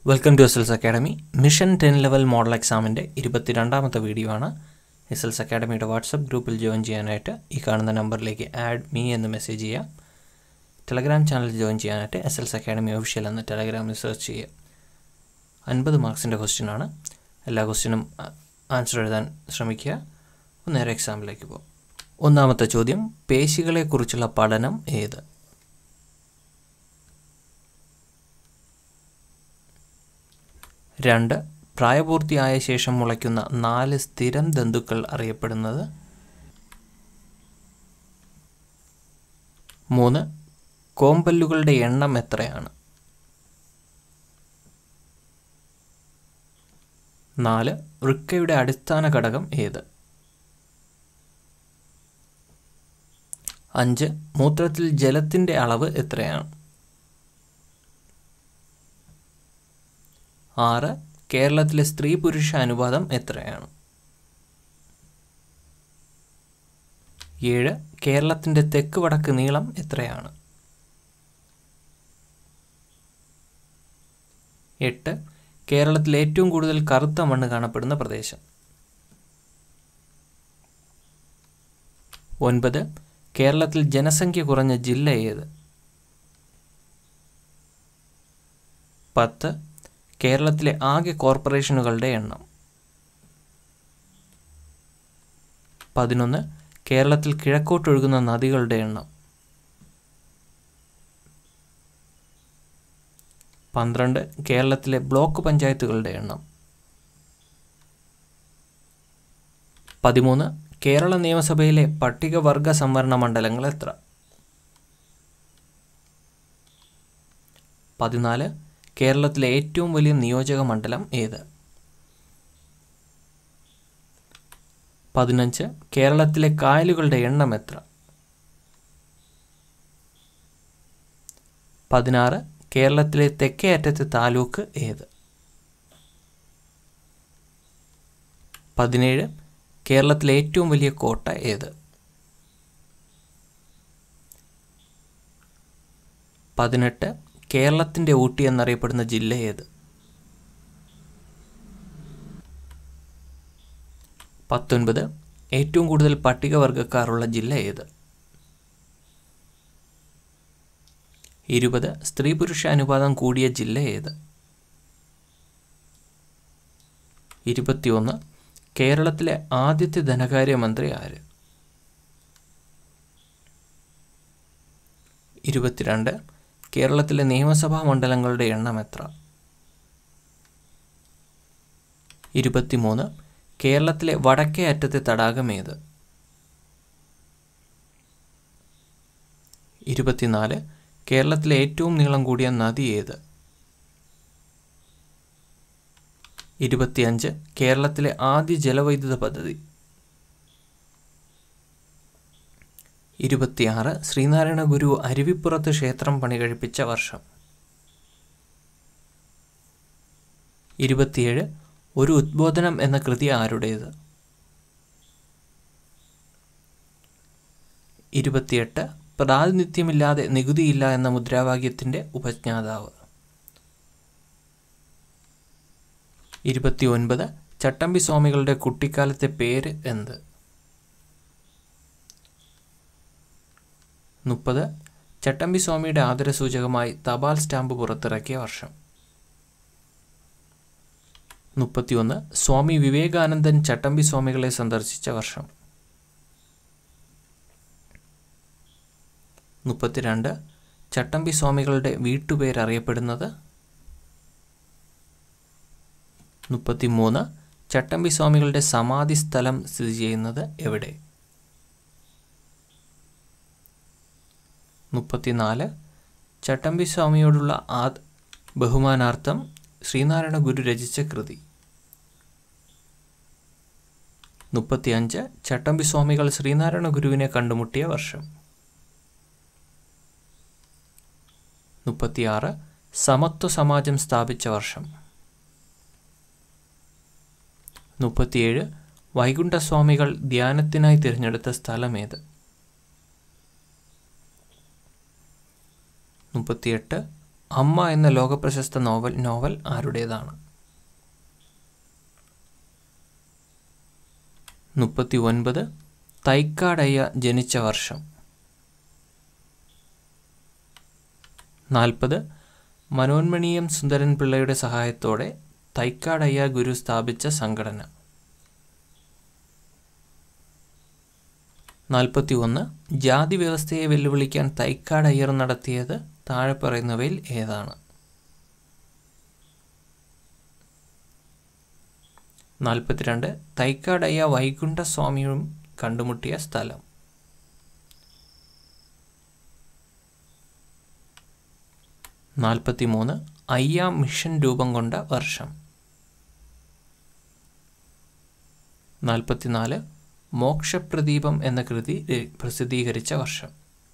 welcome to S L's academy mission ten level model എക്സാമിൻ്റെ ഇരുപത്തിരണ്ടാമത്തെ video ആണ് S L's അക്കാഡമിയുടെ വാട്സപ്പ് ഗ്രൂപ്പിൽ ജോയിൻ ചെയ്യാനായിട്ട് ഈ കാണുന്ന നമ്പറിലേക്ക് ആഡ് മീ എന്ന് മെസ്സേജ് ചെയ്യുക ടെലഗ്രാം ചാനൽ ജോയിൻ ചെയ്യാനായിട്ട് എസ് എൽസ് അക്കാഡമി ഒഫീഷ്യൽ എന്ന് ടെലഗ്രാമിൽ സെർച്ച് ചെയ്യുക അൻപത് മാർക്സിൻ്റെ ക്വസ്റ്റ്യൻ ആണ് എല്ലാ ക്വസ്റ്റ്യനും ആൻസർ എഴുതാൻ ശ്രമിക്കുക നേരെ എക്സാമിലേക്ക് പോകും ഒന്നാമത്തെ ചോദ്യം പേശികളെക്കുറിച്ചുള്ള പഠനം ഏത് രണ്ട് പ്രായപൂർത്തിയായ ശേഷം മുളയ്ക്കുന്ന നാല് സ്ഥിരം ജന്തുക്കൾ അറിയപ്പെടുന്നത് മൂന്ന് കോമ്പല്ലുകളുടെ എണ്ണം എത്രയാണ് നാല് വൃക്കയുടെ അടിസ്ഥാന ഘടകം ഏത് അഞ്ച് മൂത്രത്തിൽ ജലത്തിൻ്റെ അളവ് എത്രയാണ് ആറ് കേരളത്തിലെ സ്ത്രീ പുരുഷ അനുപാതം എത്രയാണ് ഏഴ് കേരളത്തിൻ്റെ തെക്ക് വടക്ക് നീളം എത്രയാണ് എട്ട് കേരളത്തിൽ ഏറ്റവും കൂടുതൽ കറുത്ത മണ്ണ് കാണപ്പെടുന്ന പ്രദേശം ഒൻപത് കേരളത്തിൽ ജനസംഖ്യ കുറഞ്ഞ ജില്ല ഏത് പത്ത് കേരളത്തിലെ ആകെ കോർപ്പറേഷനുകളുടെ എണ്ണം പതിനൊന്ന് കേരളത്തിൽ കിഴക്കോട്ടൊഴുകുന്ന നദികളുടെ എണ്ണം പന്ത്രണ്ട് കേരളത്തിലെ ബ്ലോക്ക് പഞ്ചായത്തുകളുടെ എണ്ണം പതിമൂന്ന് കേരള നിയമസഭയിലെ പട്ടികവർഗ സംവരണ മണ്ഡലങ്ങൾ എത്ര പതിനാല് കേരളത്തിലെ ഏറ്റവും വലിയ നിയോജക മണ്ഡലം ഏത് പതിനഞ്ച് കേരളത്തിലെ കായലുകളുടെ എണ്ണം എത്ര പതിനാറ് കേരളത്തിലെ തെക്കേ അറ്റത്തെ താലൂക്ക് ഏത് പതിനേഴ് കേരളത്തിലെ ഏറ്റവും വലിയ കോട്ട ഏത് പതിനെട്ട് കേരളത്തിൻ്റെ ഊട്ടി എന്നറിയപ്പെടുന്ന ജില്ല ഏത് പത്തൊൻപത് ഏറ്റവും കൂടുതൽ പട്ടികവർഗക്കാരുള്ള ജില്ല ഏത് ഇരുപത് സ്ത്രീ പുരുഷ അനുപാതം കൂടിയ ജില്ല ഏത് ഇരുപത്തിയൊന്ന് കേരളത്തിലെ ആദ്യത്തെ ധനകാര്യമന്ത്രി ആര് ഇരുപത്തിരണ്ട് കേരളത്തിലെ നിയമസഭാ മണ്ഡലങ്ങളുടെ എണ്ണം എത്ര ഇരുപത്തിമൂന്ന് കേരളത്തിലെ വടക്കേ അറ്റത്തെ തടാകം ഏത് ഇരുപത്തിനാല് കേരളത്തിലെ ഏറ്റവും നീളം കൂടിയ നദി ഏത് ഇരുപത്തിയഞ്ച് കേരളത്തിലെ ആദ്യ ജലവൈദ്യുത പദ്ധതി ഇരുപത്തിയാറ് ശ്രീനാരായണ ഗുരു അരുവിപ്പുറത്ത് ക്ഷേത്രം പണികഴിപ്പിച്ച വർഷം ഇരുപത്തിയേഴ് ഒരു ഉദ്ബോധനം എന്ന കൃതി ആരുടേത് ഇരുപത്തിയെട്ട് പ്രാതിനിധ്യമില്ലാതെ നികുതിയില്ല എന്ന മുദ്രാവാക്യത്തിൻ്റെ ഉപജ്ഞാതാവ് ഇരുപത്തി ഒൻപത് ചട്ടമ്പി സ്വാമികളുടെ കുട്ടിക്കാലത്തെ പേര് എന്ത് മുപ്പത് ചട്ടമ്പി സ്വാമിയുടെ ആദരസൂചകമായി തപാൽ സ്റ്റാമ്പ് പുറത്തിറക്കിയ വർഷം മുപ്പത്തിയൊന്ന് സ്വാമി വിവേകാനന്ദൻ ചട്ടമ്പി സ്വാമികളെ സന്ദർശിച്ച വർഷം മുപ്പത്തിരണ്ട് ചട്ടമ്പി സ്വാമികളുടെ വീട്ടുപേരറിയപ്പെടുന്നത് മുപ്പത്തിമൂന്ന് ചട്ടമ്പി സ്വാമികളുടെ സമാധി സ്ഥലം സ്ഥിതി ചെയ്യുന്നത് എവിടെ മുപ്പത്തിനാല് ചട്ടമ്പി സ്വാമിയോടുള്ള ആ ബഹുമാനാർത്ഥം ശ്രീനാരായണ ഗുരു രചിച്ച കൃതി മുപ്പത്തിയഞ്ച് ചട്ടമ്പി സ്വാമികൾ ശ്രീനാരായണ ഗുരുവിനെ കണ്ടുമുട്ടിയ വർഷം മുപ്പത്തിയാറ് സമത്വ സമാജം സ്ഥാപിച്ച വർഷം മുപ്പത്തിയേഴ് വൈകുണ്ഠസ്വാമികൾ ധ്യാനത്തിനായി തിരഞ്ഞെടുത്ത സ്ഥലമേത് മുപ്പത്തിയെട്ട് അമ്മ എന്ന ലോകപ്രശസ്ത നോവൽ നോവൽ ആരുടേതാണ് മുപ്പത്തി ഒൻപത് തൈക്കാടയ്യ ജനിച്ച വർഷം നാൽപ്പത് മനോന്മണീയം സുന്ദരൻ പിള്ളയുടെ സഹായത്തോടെ തൈക്കാടയ്യ ഗുരു സ്ഥാപിച്ച സംഘടന നാൽപ്പത്തി ഒന്ന് ജാതി വ്യവസ്ഥയെ വെല്ലുവിളിക്കാൻ തൈക്കാടയ്യർ നടത്തിയത് താഴെ പറയുന്നവയിൽ ഏതാണ് നാൽപ്പത്തിരണ്ട് തൈക്കാടയ്യ വൈകുണ്ഠസ്വാമിയും കണ്ടുമുട്ടിയ സ്ഥലം നാൽപ്പത്തി മൂന്ന് അയ്യ മിഷൻ രൂപം കൊണ്ട വർഷം നാൽപ്പത്തിനാല് മോക്ഷപ്രദീപം എന്ന കൃതി പ്രസിദ്ധീകരിച്ച വർഷം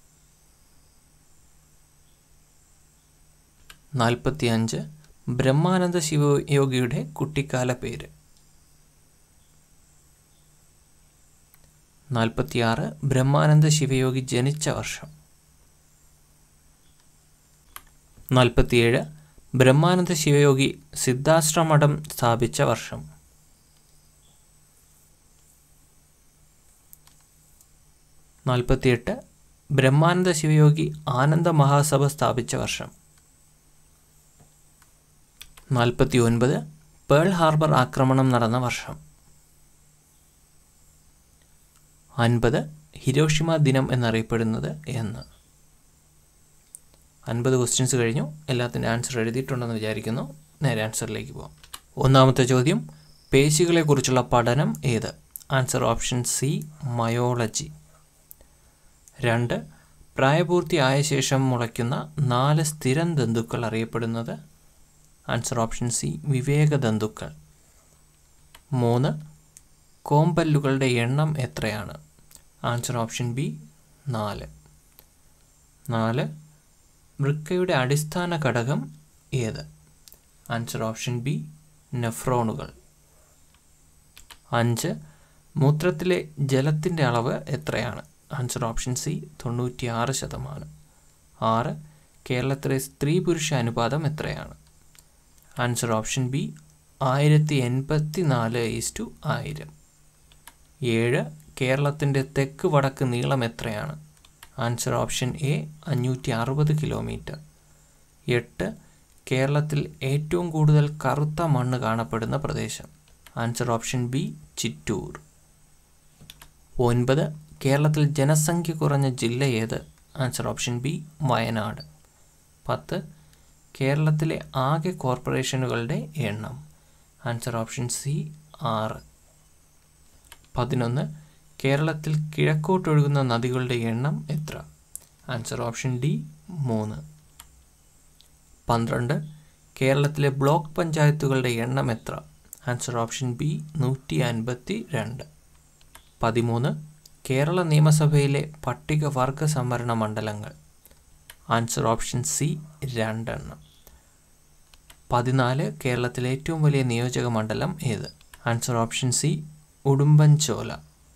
നാൽപ്പത്തി അഞ്ച് ബ്രഹ്മാനന്ദ ശിവയോഗിയുടെ കുട്ടിക്കാല പേര് നാൽപ്പത്തിയാറ് ബ്രഹ്മാനന്ദ ശിവയോഗി ജനിച്ച വർഷം നാൽപ്പത്തിയേഴ് ബ്രഹ്മാനന്ദ ശിവയോഗി സിദ്ധാശ്രമഠം സ്ഥാപിച്ച വർഷം നാൽപ്പത്തിയെട്ട് ബ്രഹ്മാനന്ദ ശിവയോഗി ആനന്ദ മഹാസഭ സ്ഥാപിച്ച വർഷം നാൽപ്പത്തി ഒൻപത് പേൾ ഹാർബർ ആക്രമണം നടന്ന വർഷം അൻപത് ഹിരോഷിമ ദിനം എന്നറിയപ്പെടുന്നത് എന്ന് അൻപത് ക്വസ്റ്റ്യൻസ് കഴിഞ്ഞു എല്ലാത്തിൻ്റെ ആൻസർ എഴുതിയിട്ടുണ്ടെന്ന് വിചാരിക്കുന്നു നേരെ ആൻസറിലേക്ക് പോകാം ഒന്നാമത്തെ ചോദ്യം പേശികളെക്കുറിച്ചുള്ള പഠനം ഏത് ആൻസർ ഓപ്ഷൻ സി മയോളജി രണ്ട് പ്രായപൂർത്തിയായ ശേഷം മുളയ്ക്കുന്ന നാല് സ്ഥിരം ദന്തുക്കൾ അറിയപ്പെടുന്നത് ആൻസർ ഓപ്ഷൻ സി വിവേകദന്തുക്കൾ മൂന്ന് കോമ്പല്ലുകളുടെ എണ്ണം എത്രയാണ് ആൻസർ ഓപ്ഷൻ ബി നാല് നാല് വൃക്കയുടെ അടിസ്ഥാന ഘടകം ഏത് ആൻസർ ഓപ്ഷൻ ബി നെഫ്രോണുകൾ അഞ്ച് മൂത്രത്തിലെ ജലത്തിൻ്റെ അളവ് എത്രയാണ് ആൻസർ ഓപ്ഷൻ സി തൊണ്ണൂറ്റിയാറ് ശതമാനം ആറ് കേരളത്തിലെ സ്ത്രീ പുരുഷ അനുപാതം എത്രയാണ് ആൻസർ ഓപ്ഷൻ ബി ആയിരത്തി എൺപത്തി നാല് ഈസ്റ്റു ആയിരം ഏഴ് കേരളത്തിൻ്റെ തെക്ക് വടക്ക് നീളം എത്രയാണ് ആൻസർ ഓപ്ഷൻ എ അഞ്ഞൂറ്റി അറുപത് കിലോമീറ്റർ എട്ട് കേരളത്തിൽ ഏറ്റവും കൂടുതൽ കറുത്ത മണ്ണ് കാണപ്പെടുന്ന പ്രദേശം ആൻസർ ഓപ്ഷൻ ബി ചിറ്റൂർ ഒൻപത് കേരളത്തിൽ ജനസംഖ്യ കുറഞ്ഞ ജില്ല ഏത് ആൻസർ ഓപ്ഷൻ ബി വയനാട് പത്ത് കേരളത്തിലെ ആകെ കോർപ്പറേഷനുകളുടെ എണ്ണം ആൻസർ ഓപ്ഷൻ സി ആറ് പതിനൊന്ന് കേരളത്തിൽ കിഴക്കോട്ടൊഴുകുന്ന നദികളുടെ എണ്ണം എത്ര ആൻസർ ഓപ്ഷൻ ഡി മൂന്ന് പന്ത്രണ്ട് കേരളത്തിലെ ബ്ലോക്ക് പഞ്ചായത്തുകളുടെ എണ്ണം എത്ര ആൻസർ ഓപ്ഷൻ ബി നൂറ്റി അൻപത്തി രണ്ട് പതിമൂന്ന് കേരള നിയമസഭയിലെ പട്ടികവർഗ സംവരണ മണ്ഡലങ്ങൾ ആൻസർ ഓപ്ഷൻ സി രണ്ടെണ്ണം പതിനാല് കേരളത്തിലെ ഏറ്റവും വലിയ നിയോജക മണ്ഡലം ഏത് ആൻസർ ഓപ്ഷൻ സി ഉടുമ്പൻചോല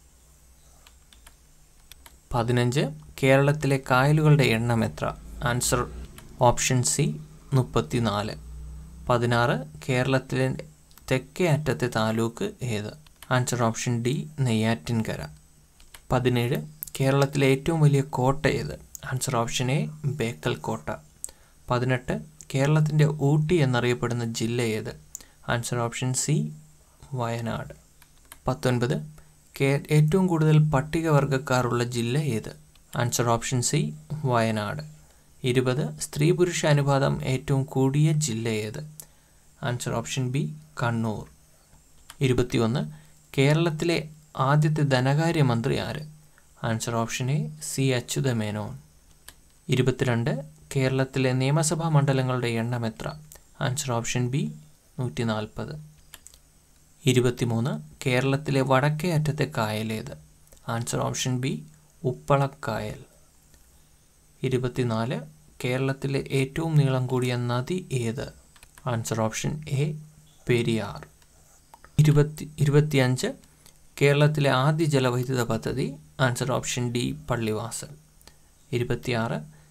പതിനഞ്ച് കേരളത്തിലെ കായലുകളുടെ എണ്ണം എത്ര ആൻസർ ഓപ്ഷൻ സി മുപ്പത്തിനാല് പതിനാറ് കേരളത്തിലെ തെക്കേ അറ്റത്തെ താലൂക്ക് ഏത് ആൻസർ ഓപ്ഷൻ ഡി നെയ്യാറ്റിൻകര പതിനേഴ് കേരളത്തിലെ ഏറ്റവും വലിയ കോട്ട ഏത് ആൻസർ ഓപ്ഷൻ എ ബേക്കൽ കോട്ട പതിനെട്ട് കേരളത്തിൻ്റെ ഊട്ടി എന്നറിയപ്പെടുന്ന ജില്ല ഏത് ആൻസർ ഓപ്ഷൻ സി വയനാട് പത്തൊൻപത് കേ ഏറ്റവും കൂടുതൽ പട്ടികവർഗക്കാരുള്ള ജില്ല ഏത് ആൻസർ ഓപ്ഷൻ സി വയനാട് ഇരുപത് സ്ത്രീ പുരുഷ അനുപാതം ഏറ്റവും കൂടിയ ജില്ല ഏത് ആൻസർ ഓപ്ഷൻ ബി കണ്ണൂർ ഇരുപത്തിയൊന്ന് കേരളത്തിലെ ആദ്യത്തെ ധനകാര്യമന്ത്രി ആര് answer option A C Achutha Menon ഇരുപത്തിരണ്ട് കേരളത്തിലെ നിയമസഭാ മണ്ഡലങ്ങളുടെ എണ്ണം എത്ര ആൻസർ ഓപ്ഷൻ ബി നൂറ്റി നാൽപ്പത് ഇരുപത്തിമൂന്ന് കേരളത്തിലെ വടക്കേ അറ്റത്തെ കായലേത് ആൻസർ ഓപ്ഷൻ ബി ഉപ്പളക്കായൽ ഇരുപത്തിനാല് കേരളത്തിലെ ഏറ്റവും നീളം കൂടിയ നദി ഏത് ആൻസർ ഓപ്ഷൻ എ പെരിയാർ ഇരുപത്തി ഇരുപത്തിയഞ്ച് കേരളത്തിലെ ആദ്യ ജലവൈദ്യുത പദ്ധതി ആൻസർ ഓപ്ഷൻ ഡി പള്ളിവാസൽ ഇരുപത്തിയാറ്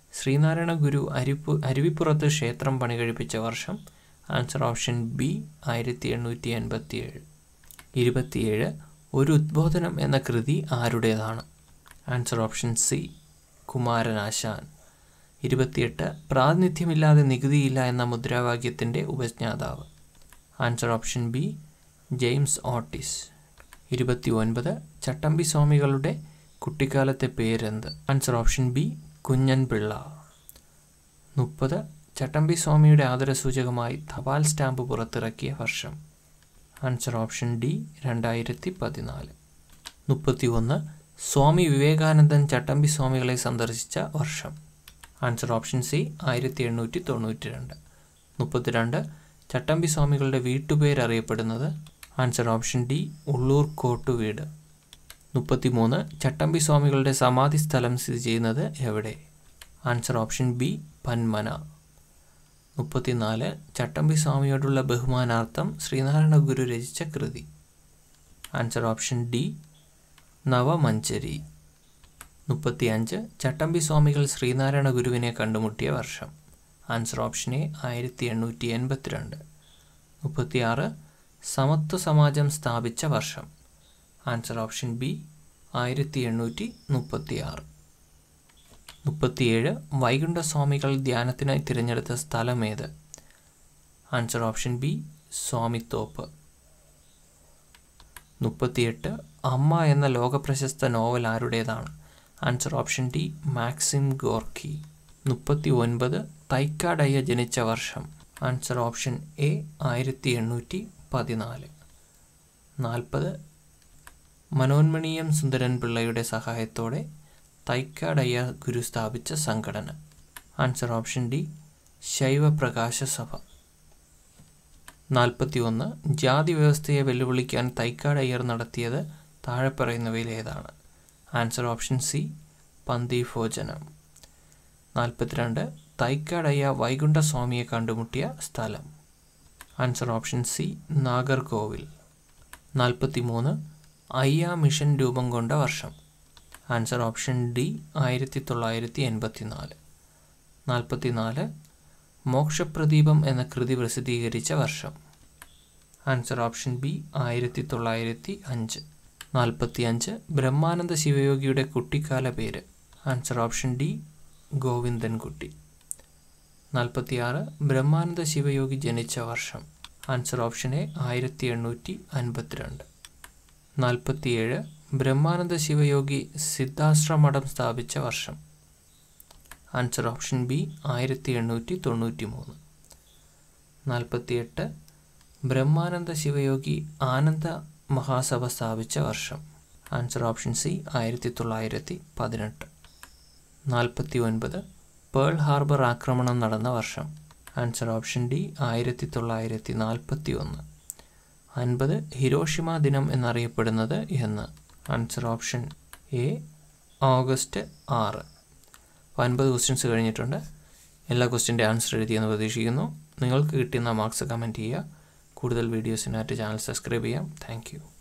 ശ്രീനാരായണ ഗുരു അരിപ്പു അരുവിപ്പുറത്ത് ക്ഷേത്രം പണി കഴിപ്പിച്ച വർഷം ആൻസർ ഓപ്ഷൻ ബി ആയിരത്തി എണ്ണൂറ്റി എൺപത്തി ഏഴ് ഇരുപത്തിയേഴ് ഒരു ഉദ്ബോധനം എന്ന കൃതി ആരുടേതാണ് ആൻസർ ഓപ്ഷൻ സി കുമാരനാശാൻ ഇരുപത്തിയെട്ട് പ്രാതിനിധ്യമില്ലാതെ നികുതിയില്ല എന്ന മുദ്രാവാക്യത്തിൻ്റെ ഉപജ്ഞാതാവ് answer option B James Otis ഇരുപത്തി ഒൻപത് ചട്ടമ്പി സ്വാമികളുടെ കുട്ടിക്കാലത്തെ പേരെന്ത് answer option B Kunjan Pillai മുപ്പത് ചട്ടമ്പി സ്വാമിയുടെ ആദരസൂചകമായി തപാൽ സ്റ്റാമ്പ് പുറത്തിറക്കിയ വർഷം ആൻസർ ഓപ്ഷൻ ഡി രണ്ടായിരത്തി പതിനാല് മുപ്പത്തി ഒന്ന് സ്വാമി വിവേകാനന്ദൻ ചട്ടമ്പി സ്വാമികളെ സന്ദർശിച്ച വർഷം ആൻസർ ഓപ്ഷൻ സി ആയിരത്തി എണ്ണൂറ്റി തൊണ്ണൂറ്റി രണ്ട് മുപ്പത്തിരണ്ട് ചട്ടമ്പി സ്വാമികളുടെ വീട്ടുപേരറിയപ്പെടുന്നത് answer option D Ulloor Kottuveedu മുപ്പത്തിമൂന്ന് ചട്ടമ്പി സ്വാമികളുടെ സമാധി സ്ഥലം സ്ഥിതി ചെയ്യുന്നത് എവിടെ ആൻസർ ഓപ്ഷൻ ബി പന്മന മുപ്പത്തിനാല് ചട്ടമ്പി സ്വാമിയോടുള്ള ബഹുമാനാർത്ഥം ശ്രീനാരായണ ഗുരു രചിച്ച കൃതി ആൻസർ ഓപ്ഷൻ ഡി നവമഞ്ചരി മുപ്പത്തിയഞ്ച് ചട്ടമ്പി സ്വാമികൾ ശ്രീനാരായണ ഗുരുവിനെ കണ്ടുമുട്ടിയ വർഷം ആൻസർ ഓപ്ഷൻ എ ആയിരത്തി എണ്ണൂറ്റി എൺപത്തിരണ്ട് മുപ്പത്തിയാറ് സമത്വ സമാജം സ്ഥാപിച്ച വർഷം ആൻസർ ഓപ്ഷൻ ബി ആയിരത്തി എണ്ണൂറ്റി മുപ്പത്തിയാറ് മുപ്പത്തിയേഴ് വൈകുണ്ഠസ്വാമികൾ ധ്യാനത്തിനായി തിരഞ്ഞെടുത്ത സ്ഥലമേത് ആൻസർ ഓപ്ഷൻ ബി സ്വാമിത്തോപ്പ് മുപ്പത്തിയെട്ട് അമ്മ എന്ന ലോകപ്രശസ്ത നോവൽ ആരുടേതാണ് answer option D Maxim Gorky മുപ്പത്തി ഒൻപത് തൈക്കാടയ്യ ജനിച്ച വർഷം ആൻസർ ഓപ്ഷൻ എ ആയിരത്തി എണ്ണൂറ്റി പതിനാല് നാൽപ്പത് മനോന്മണീയം സുന്ദരൻ പിള്ളയുടെ സഹായത്തോടെ തൈക്കാടയ്യ ഗുരു സ്ഥാപിച്ച സംഘടന ആൻസർ ഓപ്ഷൻ ഡി ശൈവപ്രകാശ സഭ നാൽപ്പത്തി ഒന്ന് ജാതി വ്യവസ്ഥയെ വെല്ലുവിളിക്കാൻ തൈക്കാടയ്യർ നടത്തിയത് താഴെ പറയുന്നവയിൽ ഏതാണ് ആൻസർ ഓപ്ഷൻ സി പന്തിഭോജനം നാൽപ്പത്തിരണ്ട് തൈക്കാടയ്യ വൈകുണ്ഠസ്വാമിയെ കണ്ടുമുട്ടിയ സ്ഥലം ആൻസർ ഓപ്ഷൻ സി നാഗർകോവിൽ നാൽപ്പത്തി മൂന്ന് അയ്യ മിഷൻ രൂപം കൊണ്ട വർഷം ആൻസർ ഓപ്ഷൻ ഡി ആയിരത്തി തൊള്ളായിരത്തി എൺപത്തി നാല് നാൽപ്പത്തി നാല് മോക്ഷപ്രദീപം എന്ന കൃതി പ്രസിദ്ധീകരിച്ച വർഷം ആൻസർ ഓപ്ഷൻ ബി ആയിരത്തി തൊള്ളായിരത്തി അഞ്ച് നാൽപ്പത്തി അഞ്ച് ബ്രഹ്മാനന്ദ ശിവയോഗിയുടെ കുട്ടിക്കാല പേര് ആൻസർ ഓപ്ഷൻ ഡി ഗോവിന്ദൻകുട്ടി നാൽപ്പത്തിയാറ് ബ്രഹ്മാനന്ദ ശിവയോഗി ജനിച്ച വർഷം ആൻസർ ഓപ്ഷൻ എ ആയിരത്തി എണ്ണൂറ്റി അൻപത്തിരണ്ട് നാൽപ്പത്തിയേഴ് ബ്രഹ്മാനന്ദ ശിവയോഗി സിദ്ധാശ്രമഠം സ്ഥാപിച്ച വർഷം ആൻസർ ഓപ്ഷൻ ബി ആയിരത്തി എണ്ണൂറ്റി തൊണ്ണൂറ്റി മൂന്ന് നാൽപ്പത്തിയെട്ട് ബ്രഹ്മാനന്ദ ശിവയോഗി ആനന്ദ മഹാസഭ സ്ഥാപിച്ച വർഷം ആൻസർ ഓപ്ഷൻ സി ആയിരത്തി തൊള്ളായിരത്തി പതിനെട്ട് നാൽപ്പത്തി ഒൻപത് പേൾ ഹാർബർ ആക്രമണം നടന്ന വർഷം ആൻസർ ഓപ്ഷൻ ഡി ആയിരത്തി തൊള്ളായിരത്തി നാൽപ്പത്തി ഒന്ന് അൻപത് ഹിരോഷിമ ദിനം എന്നറിയപ്പെടുന്നത് എന്ന് ആൻസർ ഓപ്ഷൻ എ ഓഗസ്റ്റ് ആറ് അപ്പോൾ അൻപത് ക്വസ്റ്റ്യൻസ് കഴിഞ്ഞിട്ടുണ്ട് എല്ലാ ക്വസ്റ്റ്യൻ്റെ ആൻസർ എഴുതിയെന്ന് പ്രതീക്ഷിക്കുന്നു നിങ്ങൾക്ക് കിട്ടുന്ന മാർക്സ് കമൻറ്റ് ചെയ്യുക കൂടുതൽ വീഡിയോസിനായിട്ട് ചാനൽ സബ്സ്ക്രൈബ് ചെയ്യാം താങ്ക്